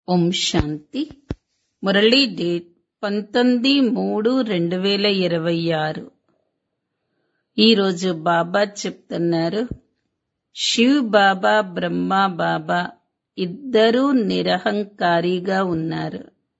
ఓం శాంతి Murali date పంతొమ్మిది మూడు రెండు వేల ఇరవై ఆరు ఈరోజు బాబా చెప్తున్నారు శివ్ బాబా బ్రహ్మ బాబా ఇద్దరూ నిరహంకారిగా ఉన్నారు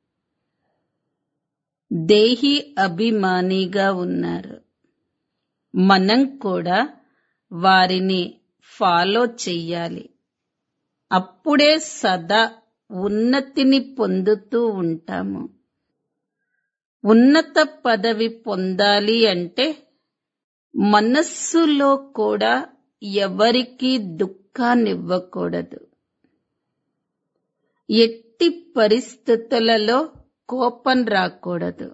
దేహి అభిమానిగా ఉన్నారు మనం కూడా వారిని ఫాలో చెయ్యాలి అప్పుడే సదా ఉన్నతిని పొందుతూ ఉంటాము ఉన్నత పదవి పొందాలి అంటే మనస్సులో కూడా ఎవరికీ దుఃఖాన్నివ్వకూడదు ఎట్టి పరిస్థితులలో కోపం రాకూడదు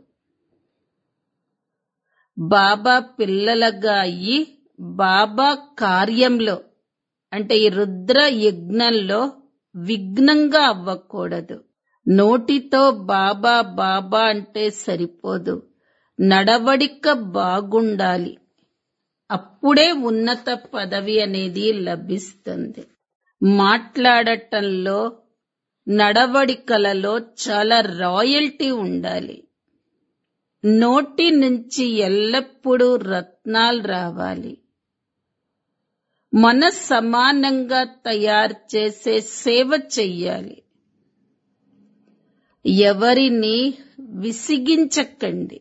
బాబా పిల్లలుగా అయ్యి బాబా కార్యంలో అంటే ఈ రుద్ర యజ్ఞంలో విఘ్నంగా అవ్వకూడదు నోటితో బాబా బాబా అంటే సరిపోదు నడవడిక బాగుండాలి అప్పుడే ఉన్నత పదవి అనేది లభిస్తుంది మాట్లాడటంలో నడవడికలలో చాలా రాయల్టీ ఉండాలి నోటి నుంచి ఎల్లప్పుడూ రత్నాలు రావాలి మన సమానంగా తయారు చేసే సేవ చెయ్యాలి ఎవరిని విసిగించకండి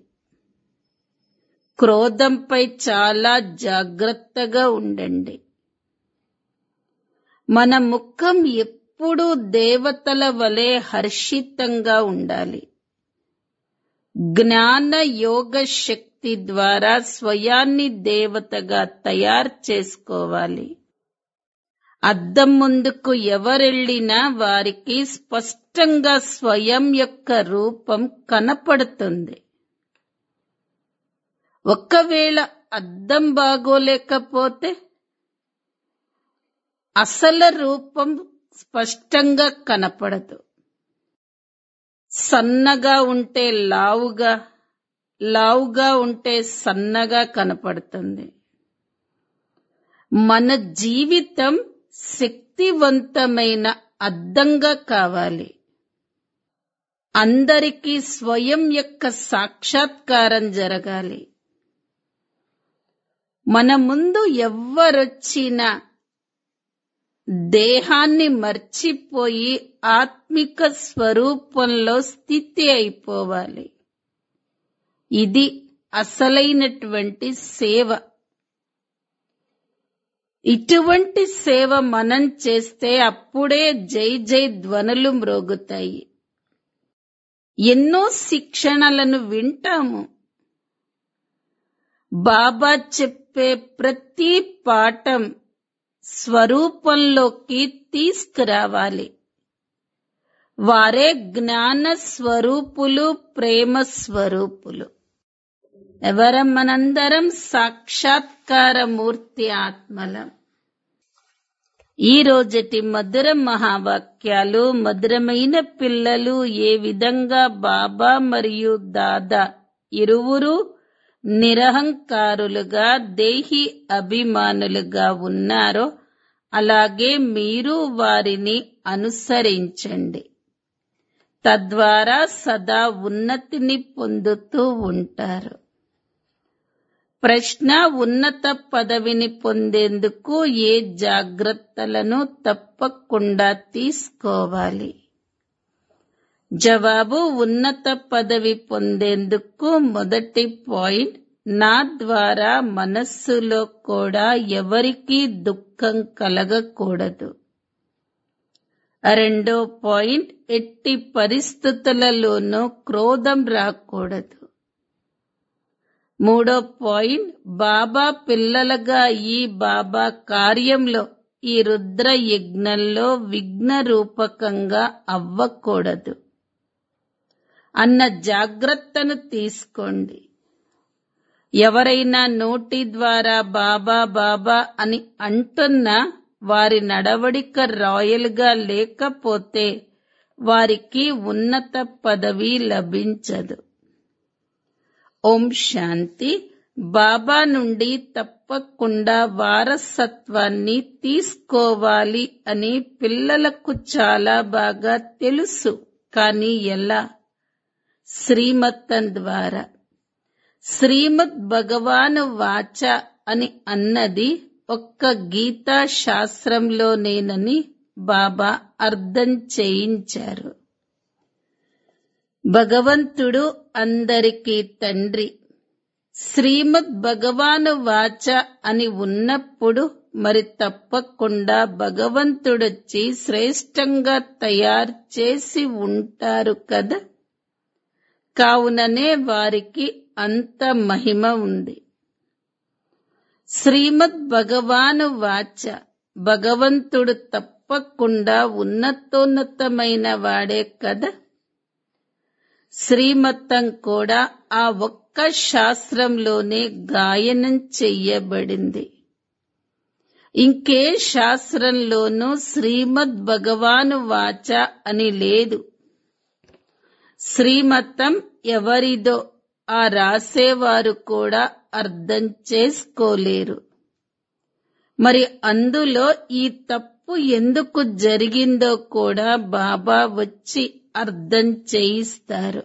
క్రోధంపై చాలా జాగ్రత్తగా ఉండండి మన ముఖం ఎప్పుడూ దేవతల వలె హర్షితంగా ఉండాలి జ్ఞాన యోగ శక్తి ద్వారా స్వయాన్ని దేవతగా తయారు చేసుకోవాలి అద్దం ముందుకు ఎవరెళ్ళినా వారికి స్పష్టంగా స్వయం యొక్క రూపం కనపడుతుంది ఒకవేళ అద్దం బాగోలేకపోతే అసలు రూపం స్పష్టంగా కనపడదు సన్నగా ఉంటే లావుగా లావుగా ఉంటే సన్నగా కనపడుతుంది మన జీవితం శక్తివంతమైన అద్దంగా కావాలి అందరికీ స్వయం యొక్క సాక్షాత్కారం జరగాలి మన ముందు ఎవ్వరొచ్చినా దేహాన్ని మర్చిపోయి ఆత్మిక స్వరూపంలో స్థితి అయిపోవాలి ఇది అసలైనటువంటి సేవ ఇటువంటి సేవ మనం చేస్తే అప్పుడే జై జై ధ్వనులు మ్రోగుతాయి ఎన్నో శిక్షణలను వింటాము బాబా చెప్పే ప్రతి పాఠం స్వరూపంలోకి తీసుకురావాలి వారే జ్ఞాన స్వరూపులు ప్రేమ స్వరూపులు ఎవరం మనందరం సాక్షాత్కార మూర్తి ఆత్మలం ఈ రోజటి మధుర మహావాక్యాలు మధురమైన పిల్లలు ఏ విధంగా బాబా మరియు దాదా ఇరువురు నిరహంకారులుగా దేహి అభిమానులుగా ఉన్నారో అలాగే మీరు వారిని అనుసరించండి తద్వారా సదా ఉన్నతిని పొందుతూ ఉంటారు ప్రశ్న ఉన్నత పదవిని పొందేందుకు ఏ జాగ్రత్తలను తప్పకుండా తీసుకోవాలి జవాబు ఉన్నత పదవి పొందేందుకు మొదటి పాయింట్ నా ద్వారా మనస్సులో కూడా ఎవరికీ దుఃఖం కలగకూడదు రెండో పాయింట్ ఎట్టి పరిస్థితులలోనూ క్రోధం రాకూడదు మూడో పాయింట్ బాబా పిల్లలుగా ఈ బాబా కార్యంలో ఈ రుద్ర యజ్ఞంలో విఘ్న రూపకంగా అవ్వకూడదు అన్న జాగ్రత్తను తీసుకోండి ఎవరైనా నోటి ద్వారా బాబా బాబా అని అంటున్నా వారి నడవడిక రాయల్గా లేకపోతే వారికి ఉన్నత పదవి లభించదు ఓం శాంతి బాబా నుండి తప్పకుండా వారసత్వాన్ని తీసుకోవాలి అని పిల్లలకు చాలా బాగా తెలుసు కానీ ఎలా శ్రీమతం ద్వారా శ్రీమద్ భగవాను వాచ అని అన్నది ఒక్క గీతా శాస్త్రంలోనేనని బాబా అర్థం చేయించారు భగవంతుడు అందరికీ తండ్రి శ్రీమద్ భగవాను వాచ అని ఉన్నప్పుడు మరి తప్పకుండా భగవంతుడొచ్చి శ్రేష్టంగా తయారు చేసి ఉంటారు కదా కావుననే వారికి అంత మహిమ ఉంది శ్రీమద్ భగవాను వాచ భగవంతుడు తప్పకుండా ఉన్నతోన్నతమైన వాడే కదా శ్రీమతం కూడా ఆ ఒక్క శాస్త్రంలోనే గాయనం చెయ్యబడింది ఇంకే శాస్త్రంలోనూ శ్రీమద్ భగవాను వాచ అని లేదు శ్రీమతం ఎవరిదో ఆ రాసేవారు కూడా అర్థం చేసుకోలేరు మరి అందులో ఈ తప్పు ఎందుకు జరిగిందో కూడా బాబా వచ్చి అర్థం చేయిస్తారు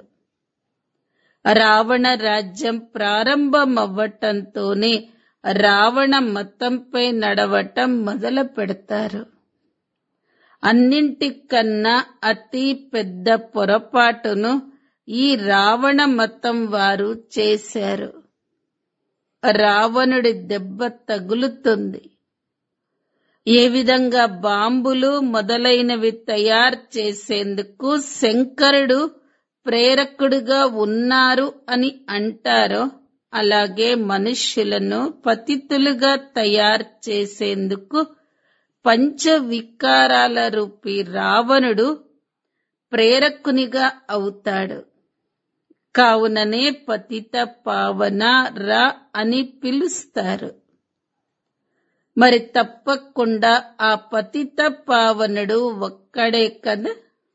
రావణ రాజ్యం ప్రారంభమవ్వటంతోనే రావణ మతంపై నడవటం మొదలు పెడతారు అన్నింటికన్నా అతి పెద్ద పొరపాటును ఈ రావణ మతం వారు చేశారు రావణుడి దెబ్బ తగులుతుంది ఏ విధంగా బాంబులు మొదలైనవి తయారు చేసేందుకు శంకరుడు ప్రేరకుడుగా ఉన్నారు అని అంటారో అలాగే మనుష్యులను పతితులుగా తయారు చేసేందుకు పంచ వికారాల రూపి రావణుడు ప్రేరకునిగా అవుతాడు కావుననే పతిత పావన రా అని పిలుస్తారు మరి తప్పకుండా ఆ పతిత పావనుడు ఒక్కడే కదా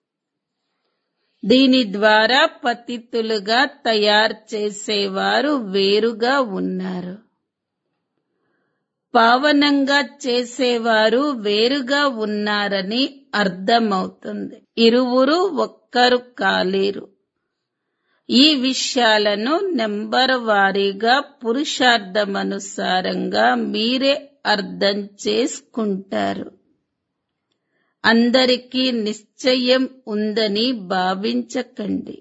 దీని ద్వారా పతితులుగా తయారు చేసేవారు వేరుగా ఉన్నారు పావనంగా చేసేవారు వేరుగా ఉన్నారని అర్థమవుతుంది ఇరువురు ఒక్కరు కాలేరు ఈ విషయాలను నెంబర్ వారీగా పురుషార్థమనుసారంగా మీరే అర్థం చేసుకుంటారు అందరికీ నిశ్చయం ఉందని భావించకండి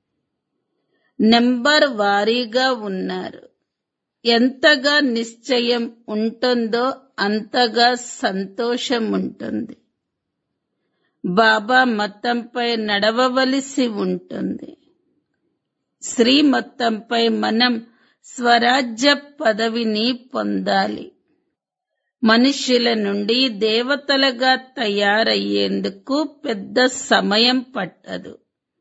నెంబర్ వారీగా ఉన్నారు ఎంతగా నిశ్చయం ఉంటుందో అంతగా సంతోషం ఉంటుంది బాబా మతంపై నడవవలసి ఉంటుంది శ్రీమతంపై మనం స్వరాజ్య పదవిని పొందాలి మనుష్యుల నుండి దేవతలుగా తయారయ్యేందుకు పెద్ద సమయం పట్టదు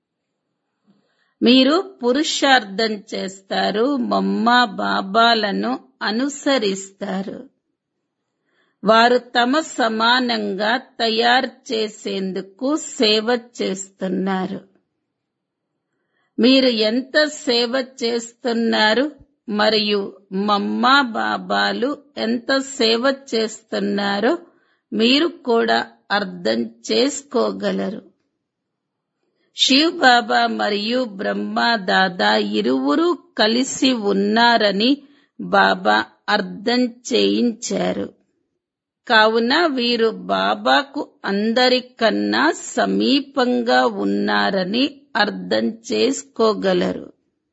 మీరు పురుషార్థం చేస్తారు మమ్మ బాబాలను అనుసరిస్తారు వారు తమ సమానంగా తయారు చేసేందుకు సేవ చేస్తున్నారు మీరు ఎంత సేవ చేస్తున్నారు మరియు మమ్మ బాబాలు ఎంత సేవ చేస్తున్నారో మీరు కూడా అర్థం చేసుకోగలరు శివ్ బాబా మరియు బ్రహ్మ దాదా ఇరువురు కలిసి ఉన్నారని బాబా అర్థం చేయించారు కావున వీరు బాబాకు అందరికన్నా సమీపంగా ఉన్నారని అర్థం చేసుకోగలరు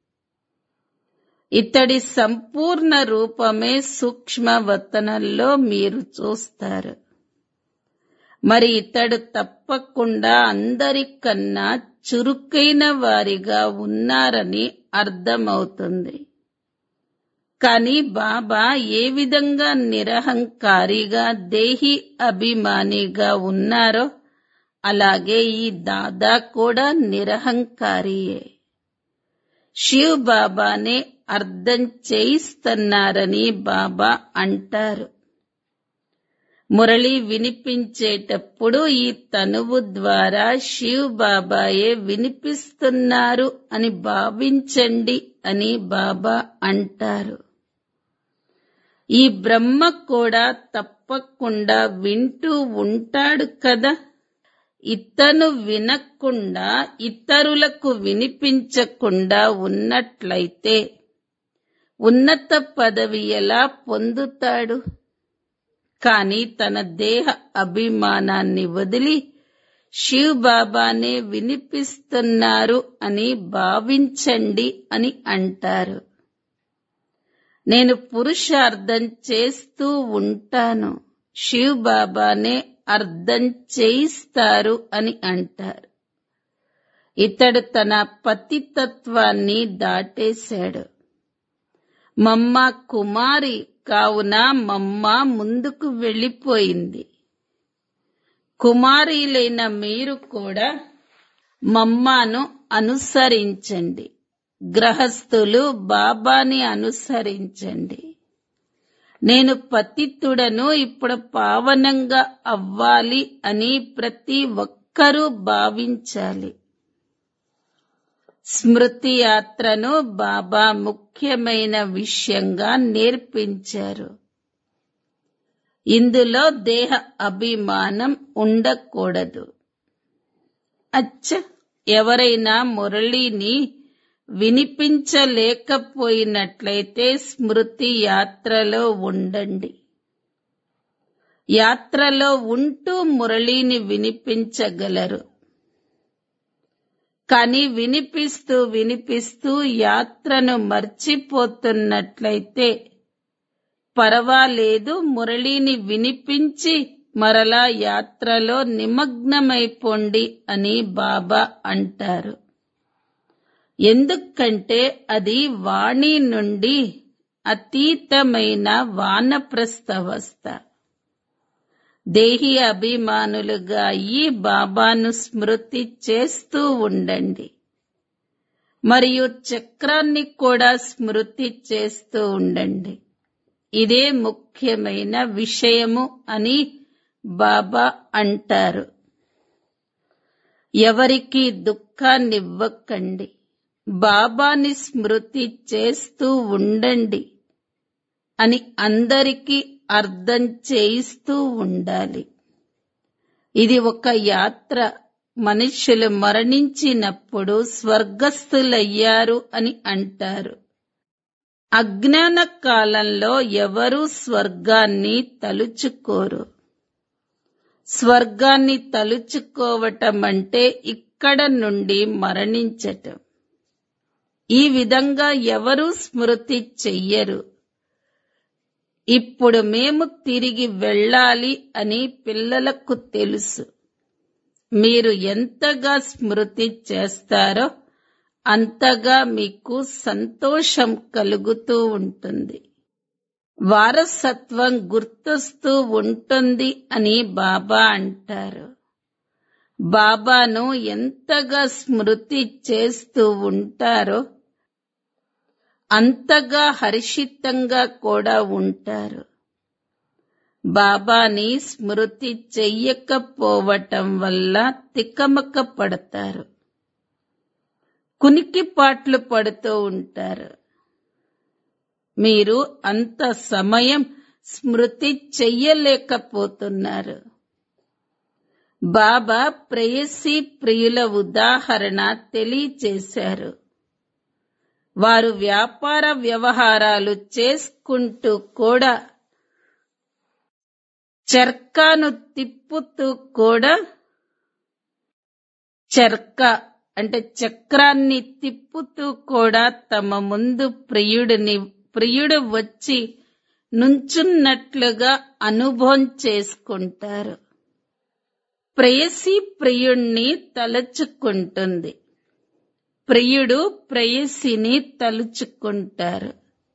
ఇతడి సంపూర్ణ రూపమే సూక్ష్మవతనంలో మీరు చూస్తారు మరి ఇతడు తప్పకుండా అందరికన్నా చురుకైన వారిగా ఉన్నారని అర్థమవుతుంది కానీ బాబా ఏ విధంగా నిరహంకారిగా దేహి అభిమానిగా ఉన్నారో అలాగే ఈ దాదా కూడా నిరహంకారియే శివ్ బాబానే అర్థం చేయిస్తున్నారని బాబా అంటారు మురళి వినిపించేటప్పుడు ఈ తనువు ద్వారా శివ్ బాబాయే వినిపిస్తున్నారు అని భావించండి అని బాబా అంటారు ఈ బ్రహ్మ కూడా తప్పకుండా వింటూ ఉంటాడు కదా ఇతను వినకుండా ఇతరులకు వినిపించకుండా ఉన్నట్లయితే ఉన్నత పదవి ఎలా పొందుతాడు కాని తన దేహ అభిమానాన్ని వదిలి శివ్ బాబానే వినిపిస్తున్నారు అని భావించండి అని అంటారు నేను పురుషార్థం చేస్తూ ఉంటాను శివ్ బాబానే అర్థం చేయిస్తారు అని అంటారు ఇతడు తన పతితత్వాన్ని దాటేశాడు మమ్మ కుమారి కావున మమ్మ ముందుకు వెళ్ళిపోయింది కుమారీలైన మీరు కూడా మమ్మను అనుసరించండి గ్రహస్థులు బాబాని అనుసరించండి నేను పతితుడను ఇప్పుడు పావనంగా అవ్వాలి అని ప్రతి ఒక్కరూ భావించాలి స్మృతి యాత్రను బాబా ముఖ్యమైన విషయంగా నేర్పించారు ఇందులో దేహ అభిమానం ఉండకూడదు అచ్చ ఎవరైనా మురళిని వినిపించలేకపోయినట్లయితే స్మృతి యాత్రలో ఉండండి యాత్రలో ఉంటూ మురళిని వినిపించగలరు కానీ వినిపిస్తూ వినిపిస్తూ యాత్రను మర్చిపోతున్నట్లయితే పర్వాలేదు మురళిని వినిపించి మరలా యాత్రలో నిమగ్నమైపోండి అని బాబా అంటారు ఎందుకంటే అది వాణి నుండి అతీతమైన వానప్రస్థవస్థ దేహి అభిమానులుగా అయ్యి బాబాను స్మృతి చేస్తూ ఉండండి మరియు చక్రాన్ని కూడా స్మృతి చేస్తూ ఉండండి ఇదే ముఖ్యమైన విషయము అని బాబా అంటారు ఎవరికి దుఃఖాన్నివ్వకండి బాబాని స్మృతి చేస్తూ ఉండండి అని అందరికీ అర్థం చేయిస్తూ ఉండాలి ఇది ఒక యాత్ర మనుష్యులు మరణించినప్పుడు స్వర్గస్థులయ్యారు అని అంటారు అజ్ఞాన కాలంలో ఎవరు స్వర్గాన్ని తలుచుకోరు స్వర్గాన్ని తలుచుకోవటం అంటే ఇక్కడ నుండి మరణించటం ఈ విధంగా ఎవరు స్మృతి చెయ్యరు ఇప్పుడు మేము తిరిగి వెళ్ళాలి అని పిల్లలకు తెలుసు మీరు ఎంతగా స్మృతి చేస్తారో అంతగా మీకు సంతోషం కలుగుతూ ఉంటుంది వారసత్వం గుర్తొస్తూ ఉంటుంది అని బాబా అంటారు బాబాను ఎంతగా స్మృతి చేస్తూ ఉంటారో అంతగా హర్షితంగా కూడా ఉంటారు బాబాని స్మృతి చెయ్యకపోవటం వల్ల తికమక పడతారు కునికిపాట్లు పడుతూ ఉంటారు మీరు అంత సమయం స్మృతి చెయ్యలేకపోతున్నారు బాబా ప్రేయసి ప్రియుల ఉదాహరణ తెలియచేశారు వారు వ్యాపార వ్యవహారాలు చేసుకుంటూ కూడా చర్కాను తిప్పుతూ కూడా చర్క అంటే చక్రాన్ని తిప్పుతూ కూడా తమ ముందు ప్రియుడిని ప్రియుడు వచ్చి నుంచున్నట్లుగా అనుభవం చేసుకుంటారు ప్రేయసి ప్రియుణ్ణి తలచుకుంటుంది ప్రియుడు ప్రేయసిని తలుచుకుంటారు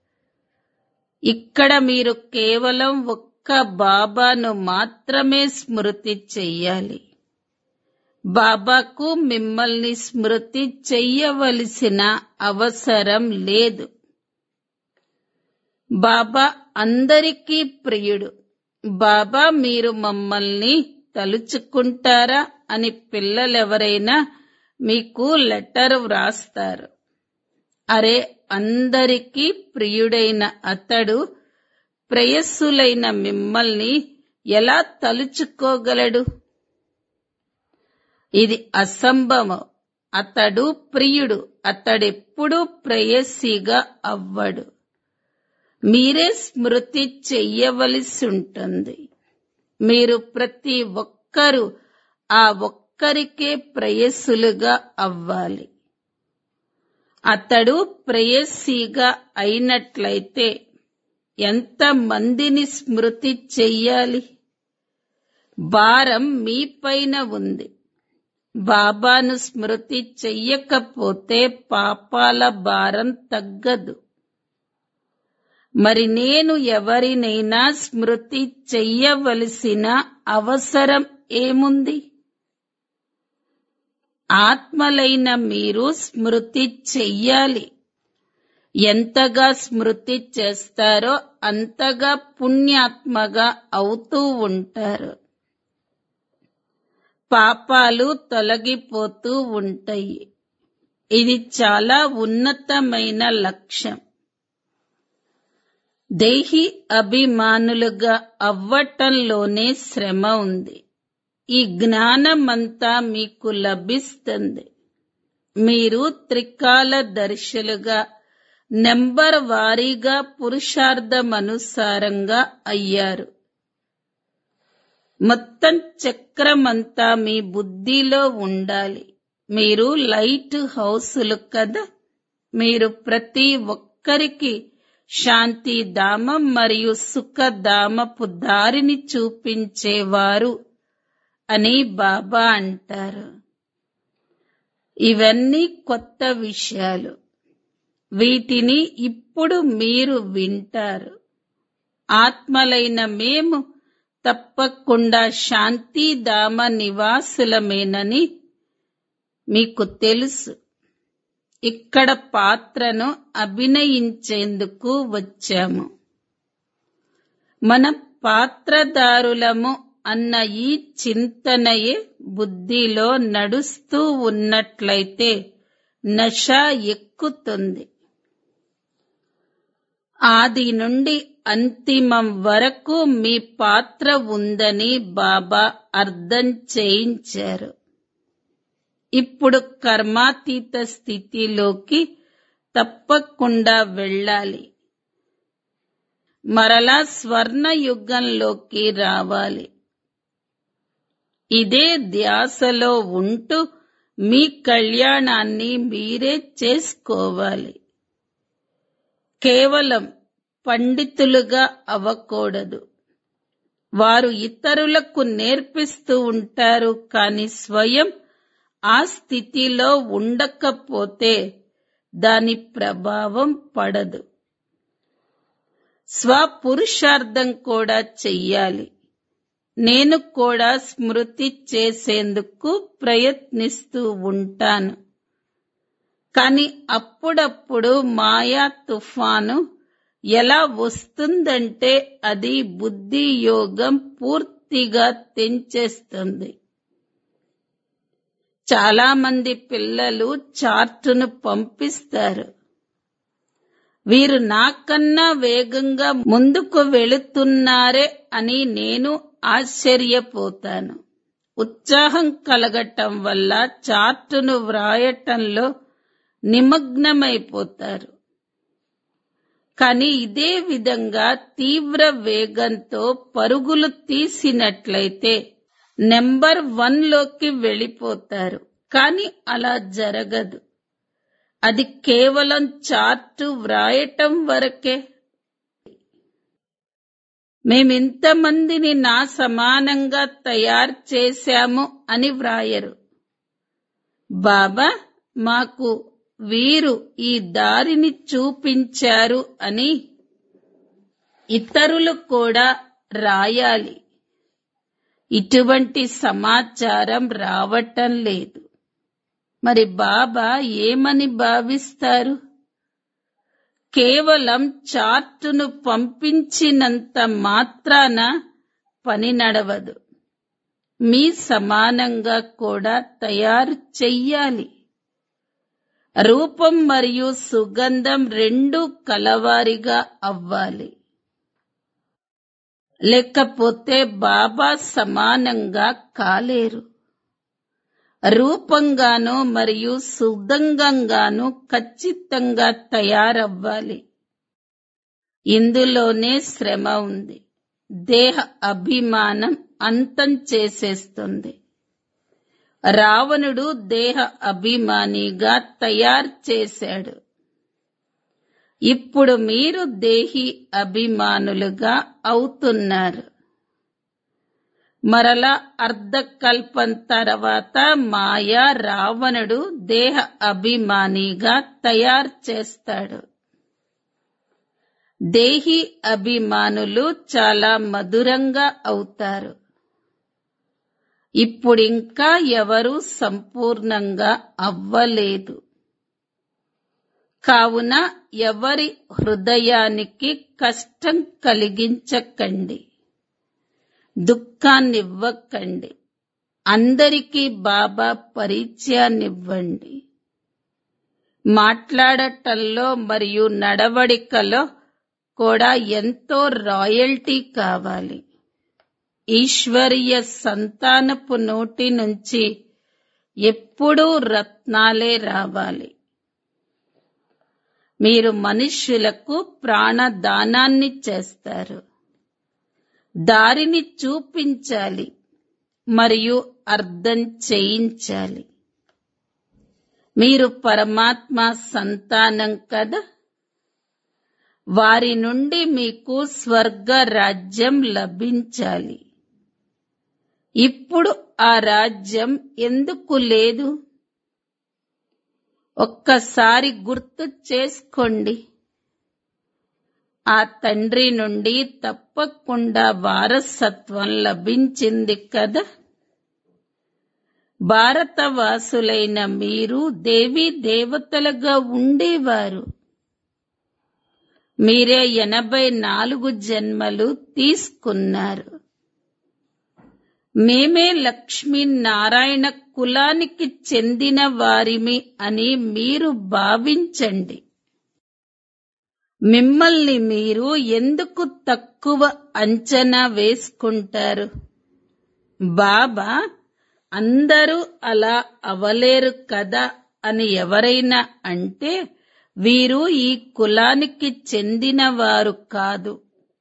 ఇక్కడ మీరు కేవలం ఒక్క బాబాను మాత్రమే స్మృతి చెయ్యాలి బాబాకు మిమ్మల్ని స్మృతి చెయ్యవలసిన అవసరం లేదు బాబా అందరికీ ప్రియుడు బాబా మీరు మమ్మల్ని తలుచుకుంటారా అని పిల్లలెవరైనా మీకు లెటర్ వ్రాస్తారు అరే అందరికీ ప్రియుడైన అతడు ప్రేయస్సులైన మిమ్మల్ని ఎలా తలుచుకోగలడు ఇది అసంభవం అతడు ప్రియుడు అతడెప్పుడూ ప్రేయసిగా అవ్వడు మీరే స్మృతి చెయ్యవలసి ఉంటుంది మీరు ప్రతి ఒక్కరూ ఆ ఒక్కరికే ప్రేయస్సులుగా అవ్వాలి అతడు ప్రేయసిగా అయినట్లయితే ఎంత మందిని స్మృతి చెయ్యాలి భారం మీపైన ఉంది బాబాను స్మృతి చెయ్యకపోతే పాపాల భారం తగ్గదు మరి నేను ఎవరినైనా స్మృతి చెయ్యవలసిన అవసరం ఏముంది ఆత్మలైన మీరు స్మృతి చెయ్యాలి ఎంతగా స్మృతి చేస్తారో అంతగా పుణ్యాత్మగా అవుతూ ఉంటారు పాపాలు తొలగిపోతూ ఉంటాయి ఇది చాలా ఉన్నతమైన లక్ష్యం దేహి అభిమానులుగా అవ్వటంలోనే శ్రమ ఉంది ఈ జ్ఞానమంతా మీకు లభిస్తుంది మీరు త్రికాల దర్శులుగా నెంబర్ వారీగా పురుషార్థమనుసారంగా అయ్యారు మొత్తం చక్రమంతా మీ బుద్ధిలో ఉండాలి మీరు లైట్ హౌసులు కదా మీరు ప్రతి ఒక్కరికి శాంతి ధామం మరియు సుఖధామపు దారిని చూపించేవారు అని బాబా అంటారు ఇవన్నీ కొత్త విషయాలు వీటిని ఇప్పుడు మీరు వింటారు ఆత్మలైన మేము తప్పకుండా శాంతిధామ నివాసులమేనని మీకు తెలుసు ఇక్కడ పాత్రను అభినయించేందుకు వచ్చాము మనం పాత్రదారులము అన్న ఈ చింతనయే బుద్ధిలో నడుస్తూ ఉన్నట్లయితే నష ఎక్కుతుంది ఆది నుండి అంతిమం వరకు మీ పాత్ర ఉందని బాబా అర్థం చేయించారు ఇప్పుడు కర్మాతీత స్థితిలోకి తప్పకుండా వెళ్ళాలి మరలా స్వర్ణ యుగంలోకి రావాలి ఇదే ధ్యాసలో ఉంటూ మీ కళ్యాణాన్ని మీరే చేసుకోవాలి కేవలం పండితులుగా అవ్వకూడదు వారు ఇతరులకు నేర్పిస్తూ ఉంటారు కానీ స్వయం ఆ స్థితిలో ఉండకపోతే దాని ప్రభావం పడదు స్వపురుషార్థం కూడా చెయ్యాలి నేను కూడా స్మృతి చేసేందుకు ప్రయత్నిస్తూ ఉంటాను కాని అప్పుడప్పుడు మాయా తుఫాను ఎలా వస్తుందంటే అది బుద్ధి యోగం పూర్తిగా తెంచేస్తుంది చాలా మంది పిల్లలు చార్టును పంపిస్తారు వీరు నాకన్నా వేగంగా ముందుకు వెళుతున్నారే అని నేను ఆశ్చర్యపోతాను ఉత్సాహం కలగటం వల్ల చార్టును వ్రాయటంలో నిమగ్నమైపోతారు కానీ ఇదే విధంగా తీవ్ర వేగంతో పరుగులు తీసినట్లయితే నెంబర్ వన్ లోకి వెళ్ళిపోతారు కానీ అలా జరగదు అది కేవలం చార్టు వ్రాయటం వరకే మేమింతమందిని నా సమానంగా తయారు చేశాము అని వ్రాయరు బాబా మాకు వీరు ఈ దారిని చూపించారు అని ఇతరులు కూడా రాయాలి ఇటువంటి సమాచారం రావటం లేదు మరి బాబా ఏమని భావిస్తారు కేవలం చార్టును పంపించినంత మాత్రాన పని నడవదు మీ సమానంగా కూడా తయారు చెయ్యాలి రూపం మరియు సుగంధం రెండు కలవారిగా అవ్వాలి లేకపోతే బాబా సమానంగా కాలేరు రూపంగాను మరియు సుదంగంగాను ఖచ్చితంగా తయారవ్వాలి ఇందులోనే శ్రమ ఉంది దేహ అభిమానం అంతం చేసేస్తుంది రావణుడు దేహ అభిమానిగా తయారు చేశాడు ఇప్పుడు మీరు దేహి అభిమానులుగా అవుతున్నారు మరలా అర్ధకల్పం తర్వాత మాయా రావణుడు దేహ అభిమానిగా తయారు చేస్తాడు దేహి అభిమానులు చాలా మధురంగా అవుతారు ఇప్పుడింకా ఎవరు సంపూర్ణంగా అవ్వలేదు కావున ఎవరి హృదయానికి కష్టం కలిగించకండి దుఃఖాన్నివ్వకండి అందరికీ బాబా పరిచయాన్నివ్వండి మాట్లాడటంలో మరియు నడవడికలో కూడా ఎంతో రాయల్టీ కావాలి ఈశ్వరీయ సంతానపు నోటి నుంచి ఎప్పుడూ రత్నాలే రావాలి మీరు మనుష్యులకు ప్రాణదానాన్ని చేస్తారు దారిని చూపించాలి మరియు అర్థం చేయించాలి మీరు పరమాత్మ సంతానం కదా వారి నుండి మీకు స్వర్గ రాజ్యం లభించాలి ఇప్పుడు ఆ రాజ్యం ఎందుకు లేదు ఒక్కసారి గుర్తు చేసుకోండి ఆ తండ్రి నుండి తప్పకుండా వారసత్వం లభించింది కదా భారతవాసులైన మీరు దేవీ దేవతలుగా ఉండేవారు మీరే ఎనభై నాలుగు జన్మలు తీసుకున్నారు మేమే లక్ష్మీనారాయణ కులానికి చెందిన వారిమి అని మీరు భావించండి మిమ్మల్ని మీరు ఎందుకు తక్కువ అంచనా వేసుకుంటారు బాబా అందరూ అలా అవలేరు కదా అని ఎవరైనా అంటే వీరు ఈ కులానికి చెందినవారు కాదు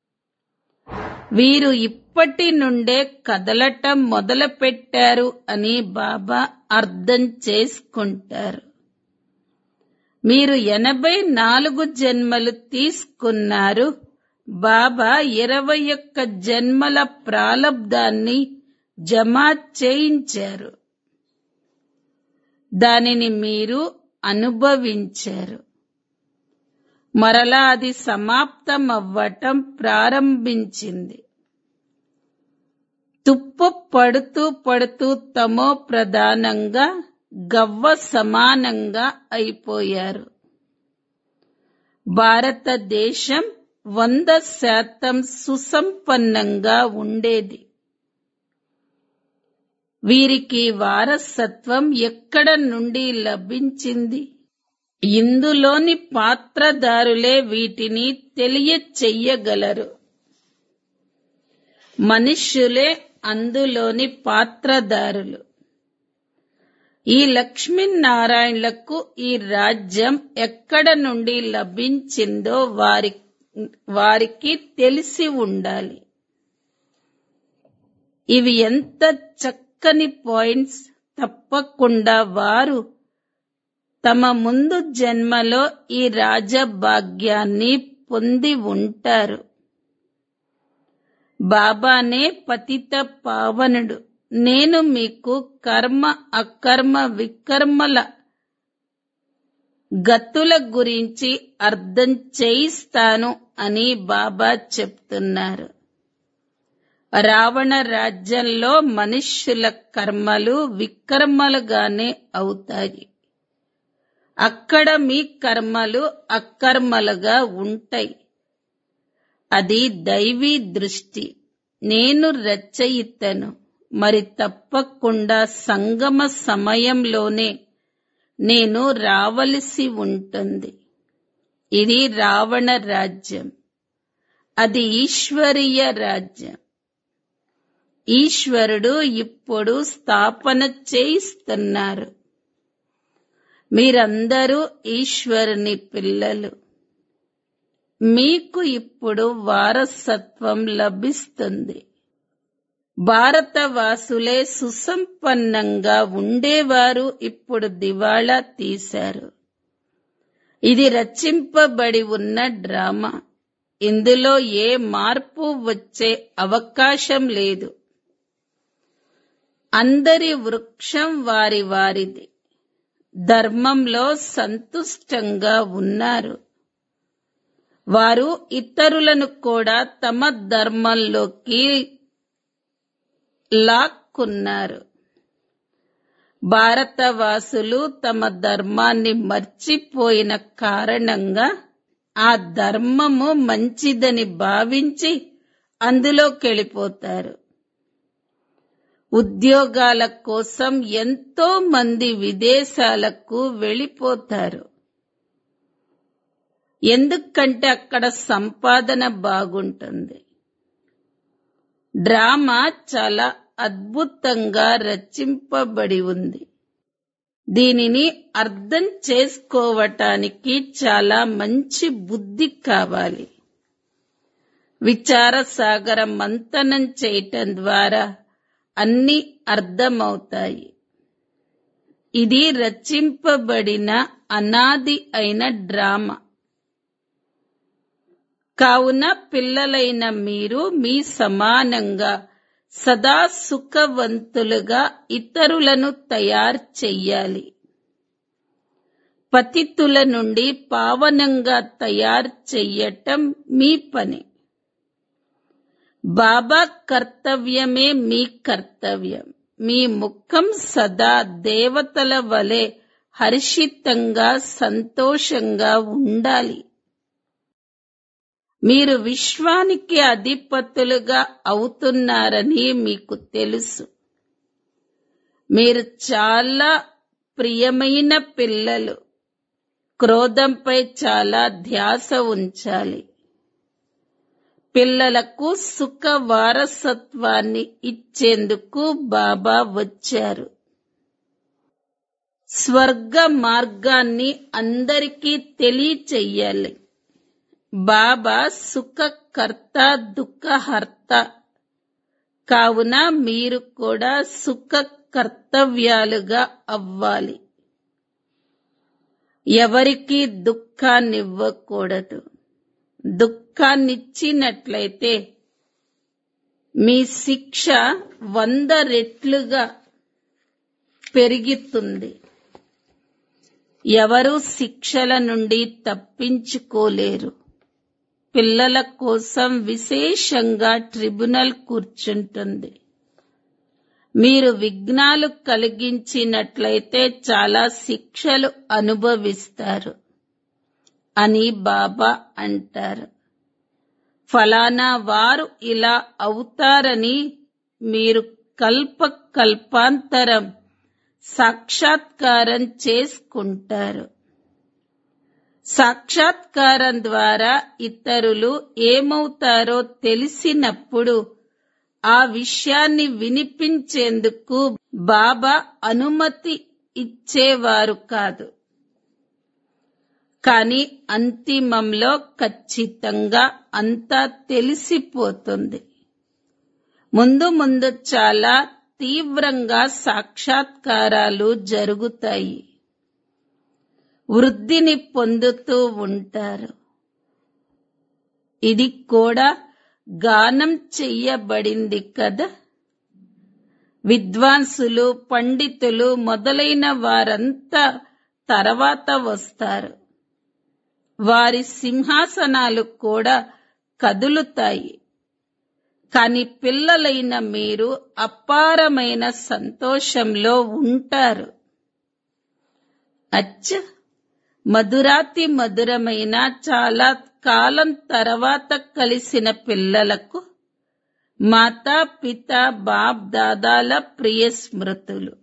వీరు ఇప్పటి నుండే కదలటం మొదలుపెట్టారు అని బాబా అర్థం చేసుకుంటారు మీరు ఎనభై నాలుగు జన్మలు తీసుకున్నారు బాబా ఇరవై ఒక్క జన్మల ప్రాలబ్ధాన్ని జమ చేయించారు దానిని మీరు అనుభవించారు మరలా అది సమాప్తం అవ్వటం ప్రారంభించింది తుప్పు పడుతూ పడుతూ తమో ప్రధానంగా గవ్వ సమానంగా అయిపోయారు భారతదేశం వంద శాతం సుసంపన్నంగా ఉండేది వీరికి వారసత్వం ఎక్కడ నుండి లభించింది ఇందులోని పాత్రదారులే వీటిని తెలియచెయ్యగలరు మనుష్యులే అందులోని పాత్రదారులు ఈ లక్ష్మీనారాయణలకు ఈ రాజ్యం ఎక్కడ నుండి లభించిందో వారి వారికి తెలిసి ఉండాలి ఇవి ఎంత చక్కని పాయింట్స్ తప్పకుండా వారు తమ ముందు జన్మలో ఈ రాజభాగ్యాన్ని పొంది ఉంటారు బాబానే పతిత పావనుడు నేను మీకు కర్మ అకర్మ వికర్మల గతుల గురించి అర్థం చేయిస్తాను అని బాబా చెప్తున్నారు రావణ రాజ్యంలో మనుష్యుల కర్మలు వికర్మలుగానే అవుతాయి అక్కడ మీ కర్మలు అకర్మలుగా ఉంటాయి అది దైవీ దృష్టి నేను రచయితను మరి తప్పకుండా సంగమ సమయంలోనే నేను రావలసి ఉంటుంది ఇది రావణ రాజ్యం అది ఈశ్వరీయ రాజ్యం ఈశ్వరుడు ఇప్పుడు స్థాపన చేయిస్తున్నారు మీరందరూ ఈశ్వరుని పిల్లలు మీకు ఇప్పుడు వారసత్వం లభిస్తుంది భారతవాసులే సుసంపన్నంగా ఉండేవారు ఇప్పుడు దివాళా తీశారు ఇది రచింపబడి ఉన్న డ్రామా ఇందులో ఏ మార్పు వచ్చే అవకాశం లేదు అందరి వృక్షం వారి వారిది ధర్మంలో సంతుష్టంగా ఉన్నారు వారు ఇతరులను కూడా తమ ధర్మంలోకి లాక్కున్నారు భారతవాసులు తమ ధర్మాన్ని మర్చిపోయిన కారణంగా ఆ ధర్మము మంచిదని భావించి అందులోకెళ్ళిపోతారు ఉద్యోగాల కోసం ఎంతో మంది విదేశాలకు వెళ్ళిపోతారు ఎందుకంటే అక్కడ సంపాదన బాగుంటుంది డ్రామా చాలా అద్భుతంగా రచింపబడి ఉంది దీనిని అర్థం చేసుకోవటానికి చాలా మంచి బుద్ధి కావాలి విచార సాగర మంతనం చేయటం ద్వారా అన్ని అర్థమవుతాయి ఇది రచింపబడిన అనాది అయిన డ్రామా కావున పిల్లలైన మీరు మీ సమానంగా సదా సుఖవంతులుగా ఇతరులను తయారు చెయ్యాలి పతితుల నుండి పావనంగా తయారు చెయ్యటం మీ పని బాబా కర్తవ్యమే మీ కర్తవ్యం మీ ముఖం సదా దేవతల వలె హర్షితంగా సంతోషంగా ఉండాలి మీరు విశ్వానికి అధిపతులుగా అవుతున్నారని మీకు తెలుసు మీరు చాలా ప్రియమైన పిల్లలు క్రోధంపై చాలా ధ్యాస ఉంచాలి పిల్లలకు సుఖ వారసత్వాన్ని ఇచ్చేందుకు బాబా వచ్చారు స్వర్గ మార్గాన్ని అందరికీ తెలియచెయ్యాలి బాబా సుఖకర్త దుఃఖహర్త కావున మీరు కూడా సుఖ కర్తవ్యాలుగా అవ్వాలి ఎవరికి దుఃఖాన్నివ్వకూడదు దుఃఖాన్నిచ్చినట్లయితే మీ శిక్ష వంద రెట్లుగా పెరుగుతుంది ఎవరు శిక్షల నుండి తప్పించుకోలేరు పిల్లల కోసం విశేషంగా ట్రిబ్యునల్ కూర్చుంటుంది మీరు విఘ్నాలు కలిగించినట్లయితే చాలా శిక్షలు అనుభవిస్తారు అని బాబా అంటారు ఫలానా వారు ఇలా అవుతారని మీరు కల్ప కల్పాంతరం సాక్షాత్కారం చేసుకుంటారు సాక్షాత్కారం ద్వారా ఇతరులు ఏమవుతారో తెలిసినప్పుడు ఆ విషయాన్ని వినిపించేందుకు బాబా అనుమతి ఇచ్చేవారు కాదు కానీ అంతిమంలో ఖచ్చితంగా అంతా తెలిసిపోతుంది ముందు ముందు చాలా తీవ్రంగా సాక్షాత్కారాలు జరుగుతాయి వృద్ధిని పొందుతూ ఉంటారు ఇది కూడా గానం చెయ్యబడింది కదా విద్వాంసులు పండితులు మొదలైన వారంతా తర్వాత వస్తారు వారి సింహాసనాలు కూడా కదులుతాయి కాని పిల్లలైన మీరు అపారమైన సంతోషంలో ఉంటారు అచ్చ మధురాతి మధురమైన చాలా కాలం తర్వాత కలిసిన పిల్లలకు మాతా పిత బాప్ దాదాల ప్రియ స్మృతులు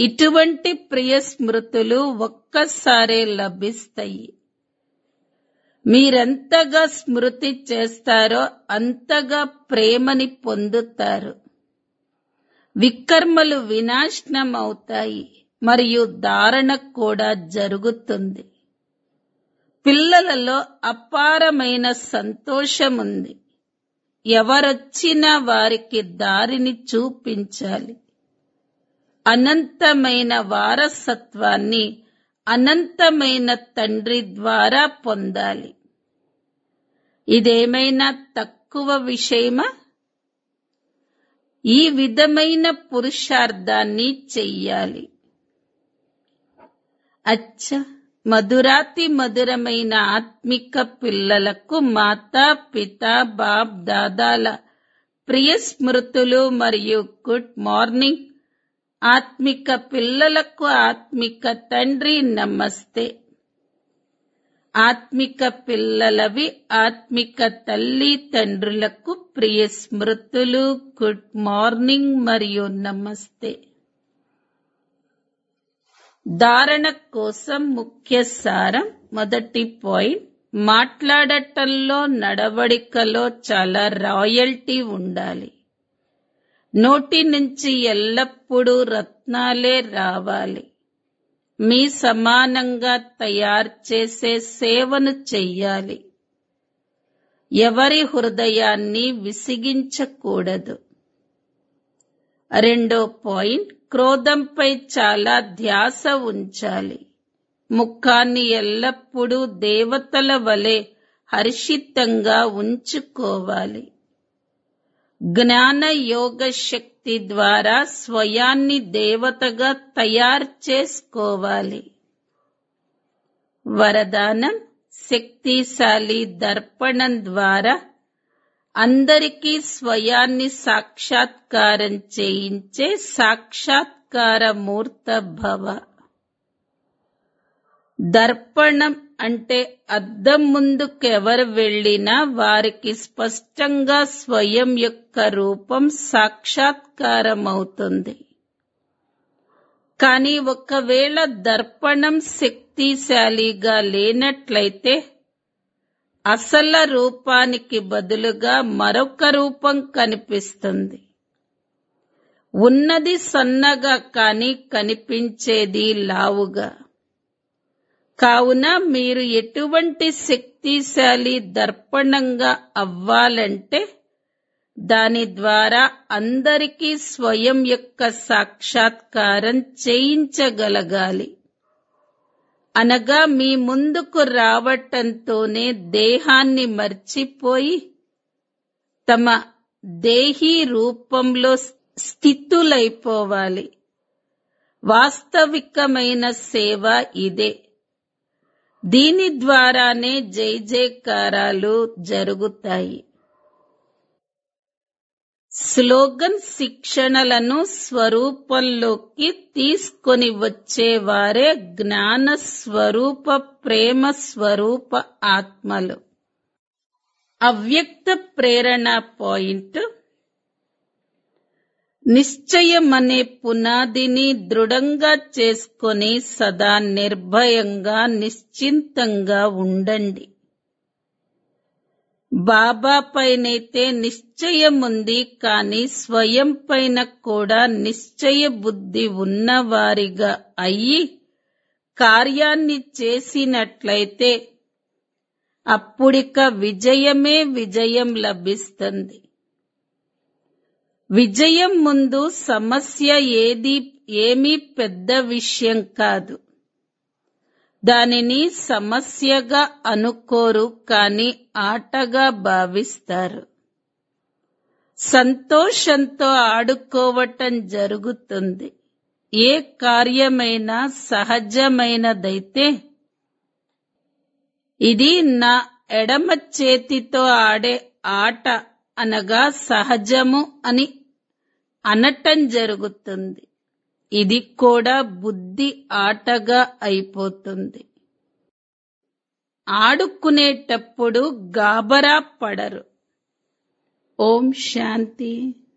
ఇటువంటి ప్రియ స్మృతులు ఒక్కసారే లభిస్తాయి మీరెంతగా స్మృతి చేస్తారో అంతగా ప్రేమని పొందుతారు వికర్మలు వినాశనం అవుతాయి మరియు ధారణ కూడా జరుగుతుంది పిల్లలలో అపారమైన సంతోషం ఉంది ఎవరొచ్చినా వారికి దారిని చూపించాలి అనంతమైన వారసత్వాన్ని అనంతమైన తండ్రి ద్వారా పొందాలి ఇదేమైనా తక్కువ విషయమా ఈ విధమైన పురుషార్థాన్ని చెయ్యాలి అచ్చ మధురాతి మధురమైన ఆత్మిక పిల్లలకు మాతా పిత బాప్ దాదాల ప్రియ స్మృతులు మరియు గుడ్ మార్నింగ్ ఆత్మిక పిల్లలకు ఆత్మిక తండ్రి నమస్తే ఆత్మిక పిల్లలవి ఆత్మిక తల్లి తండ్రులకు ప్రియ స్మృతులు గుడ్ మార్నింగ్ మరియు నమస్తే ధారణ కోసం ముఖ్య సారం మొదటి పాయింట్ మాట్లాడటంలో నడవడికలో చాలా రాయల్టీ ఉండాలి నోటి నుంచి ఎల్లప్పుడూ రత్నాలే రావాలి మీ సమానంగా తయారు చేసే సేవను చెయ్యాలి ఎవరి హృదయాన్ని విసిగించకూడదు రెండో పాయింట్ క్రోధంపై చాలా ధ్యాస ఉంచాలి ముఖాన్ని ఎల్లప్పుడూ దేవతల వలె హర్షితంగా ఉంచుకోవాలి జ్ఞాన యోగ శక్తి ద్వారా స్వయాన్ని దేవతగా తయారు చేసుకోవాలి వరదానం శక్తిశాలి దర్పణం ద్వారా అందరికీ స్వయాన్ని సాక్షాత్కారం చేయించే సాక్షాత్కార మూర్త భవ దర్పణం అంటే అద్దం ముందుకెవరు వెళ్ళినా వారికి స్పష్టంగా స్వయం యొక్క రూపం సాక్షాత్కారమవుతుంది కానీ ఒకవేళ దర్పణం శక్తిశాలిగా లేనట్లయితే అసల రూపానికి బదులుగా మరొక రూపం కనిపిస్తుంది ఉన్నది సన్నగా కాని కనిపించేది లావుగా కావున మీరు ఎటువంటి శక్తిశాలి దర్పణంగా అవ్వాలంటే దాని ద్వారా అందరికీ స్వయం యొక్క సాక్షాత్కారం చేయించగలగాలి అనగా మీ ముందుకు రావటంతోనే దేహాన్ని మర్చిపోయి తమ దేహీ రూపంలో స్థితులైపోవాలి వాస్తవికమైన సేవ ఇదే దీని ద్వారానే జై జయకారాలు జరుగుతాయి స్లోగన్ శిక్షణలను స్వరూపంలోకి తీసుకొని వచ్చేవారే జ్ఞాన స్వరూప ప్రేమ స్వరూప ఆత్మలు అవ్యక్త ప్రేరణ పాయింట్ నిశ్చయం అనే పునాదిని దృఢంగా చేసుకొని సదా నిర్భయంగా నిశ్చింతంగా ఉండండి బాబా పైనైతే నిశ్చయం ఉంది కానీ స్వయం పైన కూడా నిశ్చయ బుద్ధి ఉన్నవారిగా అయ్యి కార్యాన్ని చేసినట్లయితే అప్పుడిక విజయమే విజయం లభిస్తుంది విజయం ముందు సమస్య ఏది ఏమీ పెద్ద విషయం కాదు దానిని సమస్యగా అనుకోరు కాని ఆటగా భావిస్తారు సంతోషంతో ఆడుకోవటం జరుగుతుంది ఏ కార్యమైనా సహజమైనదైతే ఇది నా ఎడమ చేతితో ఆడే ఆట అనగా సహజము అని అనటం జరుగుతుంది ఇది కూడా బుద్ధి ఆటగా అయిపోతుంది ఆడుకునేటప్పుడు గాబరా పడరు ఓం శాంతి